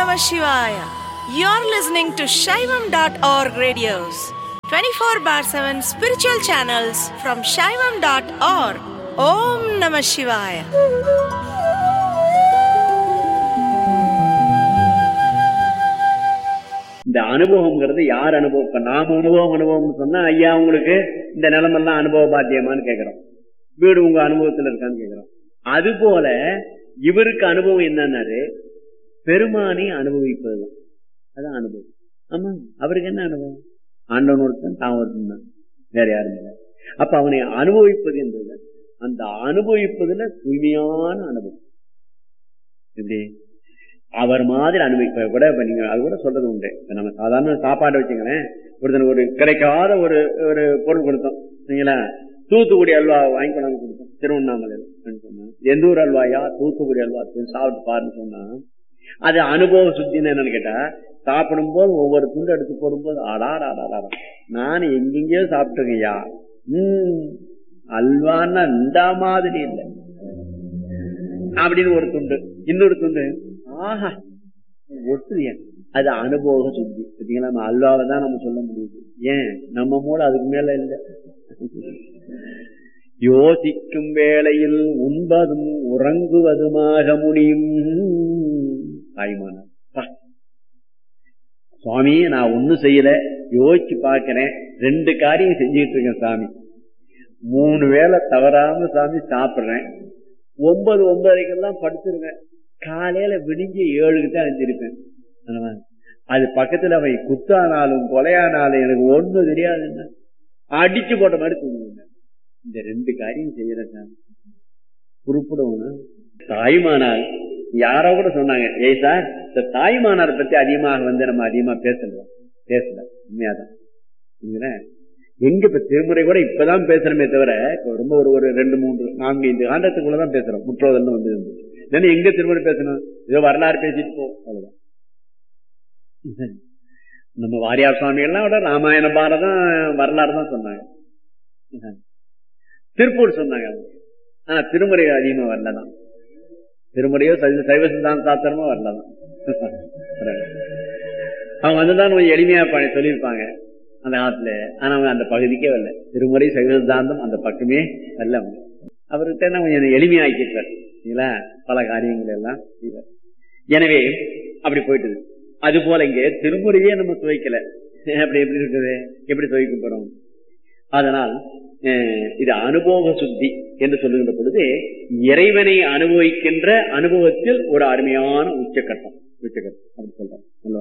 Namah Shivaya. You're listening to Shaivam.org radios, 24 bar 7 spiritual channels from Shaivam.org. Om Namah Shivaya. இந்த அனுபவம்ங்கிறது யார் அனுபவம் இப்ப நாம அனுபவம் அனுபவம்னு சொன்னா ஐயா உங்களுக்கு இந்த நிலமெல்லாம் அனுபவ பாத்தியமான்னு கேக்குறோம் வீடு உங்க அனுபவத்துல இருக்கான்னு கேக்குறோம் அது போல இவருக்கு அனுபவம் என்னன்னாரு பெருமானை அனுபவிப்பதுதான் அதான் அனுபவம் ஆமா அவருக்கு என்ன அனுபவம் ஆண்டவன் ஒருத்தன் தான் ஒருத்தன் தான் வேற யாரும் இல்லை அப்ப அவனை அனுபவிப்பது என்பது அந்த அனுபவிப்பதுல தூய்மையான அனுபவம் எப்படி அவர் மாதிரி அனுபவிப்ப கூட இப்ப நீங்க அது கூட சொல்றது உண்டு இப்ப நம்ம சாதாரண சாப்பாடு வச்சுங்களேன் ஒருத்தனுக்கு ஒரு கிடைக்காத ஒரு ஒரு பொருள் கொடுத்தோம் சரிங்களா தூத்துக்குடி அல்வா வாங்கி கொண்டாந்து கொடுத்தோம் திருவண்ணாமலையில் சொன்னா எந்த ஊர் அல்வாயா தூத்துக்குடி அல்வா சாப்பிட்டு பாருன்னு சொன்னா அது அனுபவ சுத்தின்னு என்னன்னு கேட்டா சாப்பிடும் போது ஒவ்வொரு துண்டு எடுத்து போடும்போது ஆடாடா ஆடாடா நான் எங்கெங்கயோ சாப்பிட்டுருங்கய்யா உம் அல்வான்னா இந்த மாதிரி இல்லை அப்படின்னு ஒரு துண்டு இன்னொரு துண்டு ஆஹா ஒட்டுறிய அது அனுபவ சுத்தி பார்த்தீங்களா நம்ம அல்வாவை தான் நம்ம சொல்ல முடியுது ஏன் நம்ம மூளை அதுக்கு மேல இல்லை யோசிக்கும் வேளையில் உண்பதும் உறங்குவதுமாக முடியும் தாய்மான சுவாமி நான் ஒண்ணும் செய்யல யோசிச்சு பாக்கிறேன் ரெண்டு காரியம் செஞ்சுட்டு இருக்கேன் சாமி மூணு வேளை தவறாம சாமி சாப்பிடுறேன் ஒன்பது ஒன்பதரைக்கெல்லாம் படுத்துருங்க காலையில விடிஞ்சு ஏழுக்கு தான் அஞ்சிருப்பேன் அது பக்கத்துல அவை குத்தானாலும் கொலையானாலும் எனக்கு ஒண்ணு தெரியாதுன்னு அடிச்சு போட்ட மாதிரி தூங்குங்க இந்த ரெண்டு காரியம் செய்யறேன் குறிப்பிடணும் தாய்மானால் யாரோ கூட சொன்னாங்க ஏய் சார் இந்த தாய்மானார் பத்தி அதிகமாக வந்து நம்ம அதிகமா பேசல பேசல உண்மையாதான் எங்க இப்ப திருமுறை கூட இப்பதான் பேசுறமே தவிர ரொம்ப ஒரு ஒரு ரெண்டு மூன்று நான்கு ஐந்து ஆண்டத்துக்குள்ளதான் பேசுறோம் முற்றோதல் வந்து இருந்தது எங்க திருமுறை பேசணும் ஏதோ வரலாறு பேசிட்டு போ அவ்வளவுதான் நம்ம வாரியார் சுவாமிகள்லாம் விட ராமாயண பாரதம் வரலாறு தான் சொன்னாங்க திருப்பூர் சொன்னாங்க ஆனா திருமுறை அதிகமா வரலதான் திருமுறையோ சைவ சித்தாந்த சாத்திரமோ வரலதான் அவங்க வந்துதான் கொஞ்சம் எளிமையா சொல்லியிருப்பாங்க அந்த காலத்துல ஆனா அவங்க அந்த பகுதிக்கே வரல திருமுறை சைவ சித்தாந்தம் அந்த பக்கமே வரல அவங்க அவர்கிட்ட கொஞ்சம் எளிமையாக்கிட்டார் இல்லைங்களா பல காரியங்கள் எல்லாம் எனவே அப்படி போயிட்டது அது போல இங்க திருமுறையே நம்ம துவைக்கல அப்படி எப்படி இருக்குது எப்படி துவைக்க போறோம் அதனால் இது அனுபவ சுத்தி என்று சொல்லுகின்ற பொழுது இறைவனை அனுபவிக்கின்ற அனுபவத்தில் ஒரு அருமையான உச்சக்கட்டம் உச்சக்கட்டம் அப்படி சொல்றோம்